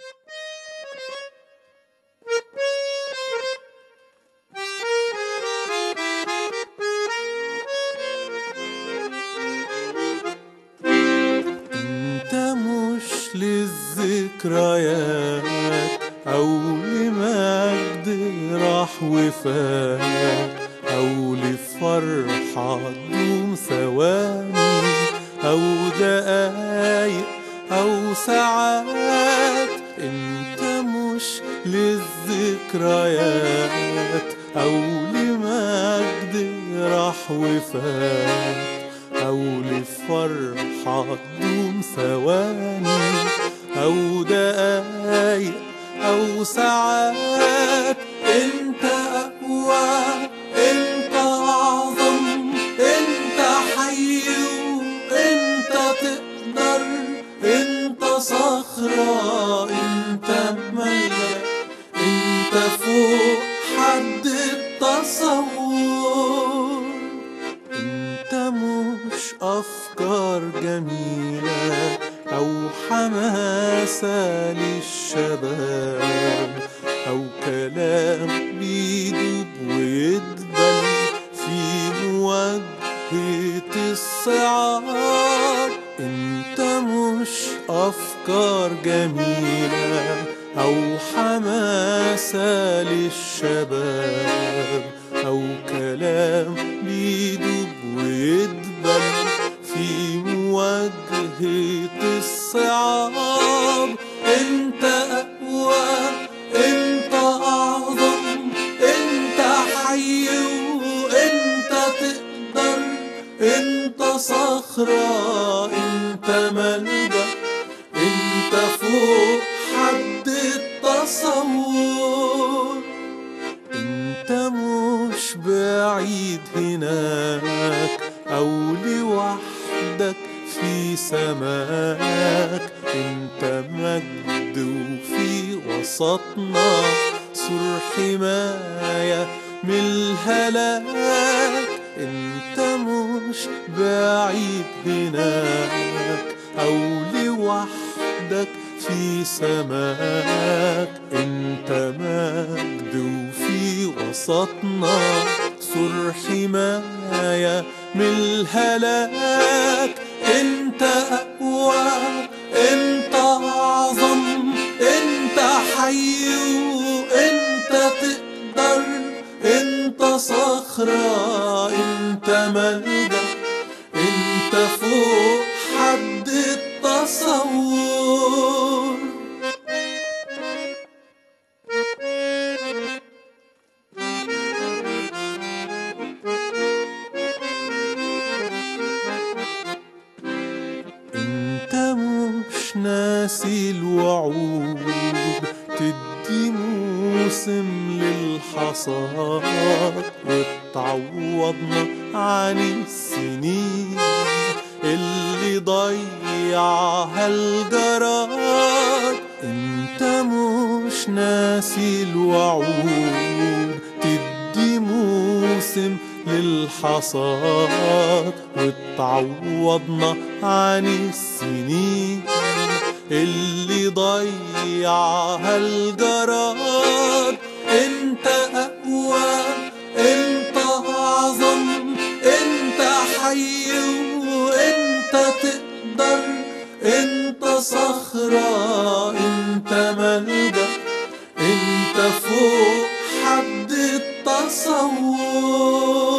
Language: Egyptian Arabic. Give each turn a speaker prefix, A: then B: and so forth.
A: انت مش للذكريات او لمجد راح وفات او لفرحة تدوم ثواني او دقايق او ساعات انت مش للذكريات او لمجد راح وفات أو لفرحة تدوم ثواني أو دقايق أو ساعات أنت أقوى أنت أعظم أنت حي وأنت تقدر أنت صخرة أنت ملجأ أنت فوق حد التصور انت مش افكار جميلة او حماسة للشباب او كلام بيدوب ويدبل في مواجهة الصعاب انت مش افكار جميلة او حماسة للشباب او كلام بيدوب ويدبل في مواجهة الصعاب انت اقوى انت اعظم انت حي وانت تقدر انت صخرة انت ملجأ انت فوق حد التصور انت مش بعيد هناك او لوحدك في سماك انت مجد وفي وسطنا سور حماية من الهلاك انت مش بعيد هناك او لوحدك في سماك انت مجد وفي وسطنا سور حماية من الهلاك انت اقوى انت اعظم انت حي وانت تقدر انت صخرة انت ملجأ انت فوق حد التصور انت مش ناسي الوعود تدي موسم للحصاد وتعوضنا عن السنين اللي ضيعها الجراد انت مش ناسي الوعود تدي موسم للحصاد وتعوضنا عن السنين اللي ضيعها الجراد انت اقوى انت اعظم انت حي وانت تقدر انت صخرة انت ملجأ انت فوق حد التصور